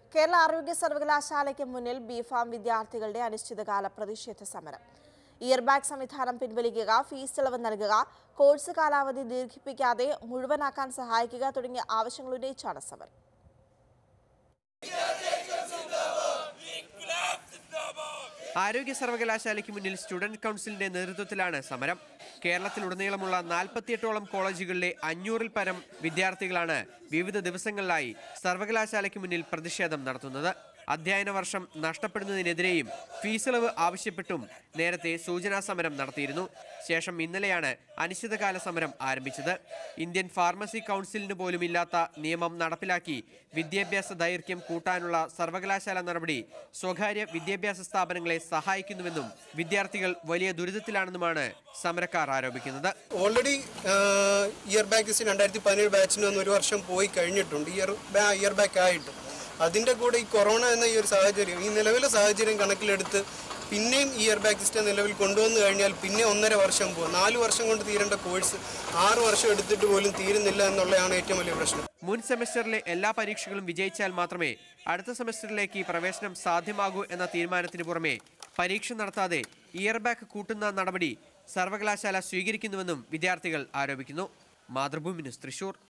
കേരള ആരോഗ്യ സർവകലാശാലയ്ക്ക് മുന്നിൽ ബിഫാം വിദ്യാർത്ഥികളുടെ അനിശ്ചിതകാല പ്രതിഷേധ സമരം ഇയർ ബാഗ് സംവിധാനം പിൻവലിക്കുക ഫീസ് ഇളവ് നൽകുക കോഴ്സ് കാലാവധി ദീർഘിപ്പിക്കാതെ മുഴുവനാക്കാൻ സഹായിക്കുക തുടങ്ങിയ ആവശ്യങ്ങൾ ഉന്നയിച്ചാണ് സമരം ആരോഗ്യ സർവകലാശാലയ്ക്ക് മുന്നിൽ സ്റ്റുഡന്റ് കൗൺസിലിന്റെ നേതൃത്വത്തിലാണ് സമരം കേരളത്തിലുടനീളമുള്ള നാൽപ്പത്തിയെട്ടോളം കോളേജുകളിലെ അഞ്ഞൂറിൽ പരം വിദ്യാർത്ഥികളാണ് വിവിധ ദിവസങ്ങളിലായി സർവകലാശാലയ്ക്ക് മുന്നിൽ പ്രതിഷേധം നടത്തുന്നത് അധ്യയന വർഷം നഷ്ടപ്പെടുന്നതിനെതിരെയും ഫീസിളവ് ആവശ്യപ്പെട്ടും നേരത്തെ സൂചനാ സമരം നടത്തിയിരുന്നു ശേഷം ഇന്നലെയാണ് അനിശ്ചിതകാല സമരം ആരംഭിച്ചത് ഇന്ത്യൻ ഫാർമസി കൗൺസിലിന് പോലും ഇല്ലാത്ത നിയമം നടപ്പിലാക്കി വിദ്യാഭ്യാസ ദൈർഘ്യം കൂട്ടാനുള്ള സർവകലാശാല നടപടി സ്വകാര്യ വിദ്യാഭ്യാസ സ്ഥാപനങ്ങളെ സഹായിക്കുന്നുവെന്നും വിദ്യാർത്ഥികൾ വലിയ ദുരിതത്തിലാണെന്നുമാണ് സമരക്കാർ ആരോപിക്കുന്നത് ഓൾറെഡി ഇയർ ബാക്ക് രണ്ടായിരത്തി പതിനേഴ് ബാച്ചിന് ഒന്ന് ഒരു വർഷം പോയി കഴിഞ്ഞിട്ടുണ്ട് ഇയർ ബാ- ഇയർ ബാക്ക് ആയിട്ട് അതിൻ്റെ കൂടെ ഈ കൊറോണ എന്ന ഈ ഒരു സാഹചര്യം ഈ നിലവിലെ സാഹചര്യം കണക്കിലെടുത്ത് പിന്നെയും ഈ ഇയർ ബാക്ക് സിസ്റ്റം നിലവിൽ കൊണ്ടുവന്നു കഴിഞ്ഞാൽ പിന്നെ ഒന്നര വർഷം പോകും നാല് വർഷം കൊണ്ട് തീരേണ്ട കോഴ്സ് ആറ് വർഷം എടുത്തിട്ട് പോലും തീരുന്നില്ല എന്നുള്ളതാണ് ഏറ്റവും വലിയ പ്രശ്നം മുൻ സെമസ്റ്ററിലെ എല്ലാ പരീക്ഷകളും വിജയിച്ചാൽ മാത്രമേ അടുത്ത സെമസ്റ്ററിലേക്ക് പ്രവേശനം സാധ്യമാകൂ എന്ന തീരുമാനത്തിന് പുറമെ പരീക്ഷ നടത്താതെ ഇയർ ബാക്ക് കൂട്ടുന്ന നടപടി സർവകലാശാല സ്വീകരിക്കുന്നുവെന്നും വിദ്യാർത്ഥികൾ ആരോപിക്കുന്നു മാതൃഭൂമി ന്യൂസ് തൃശൂർ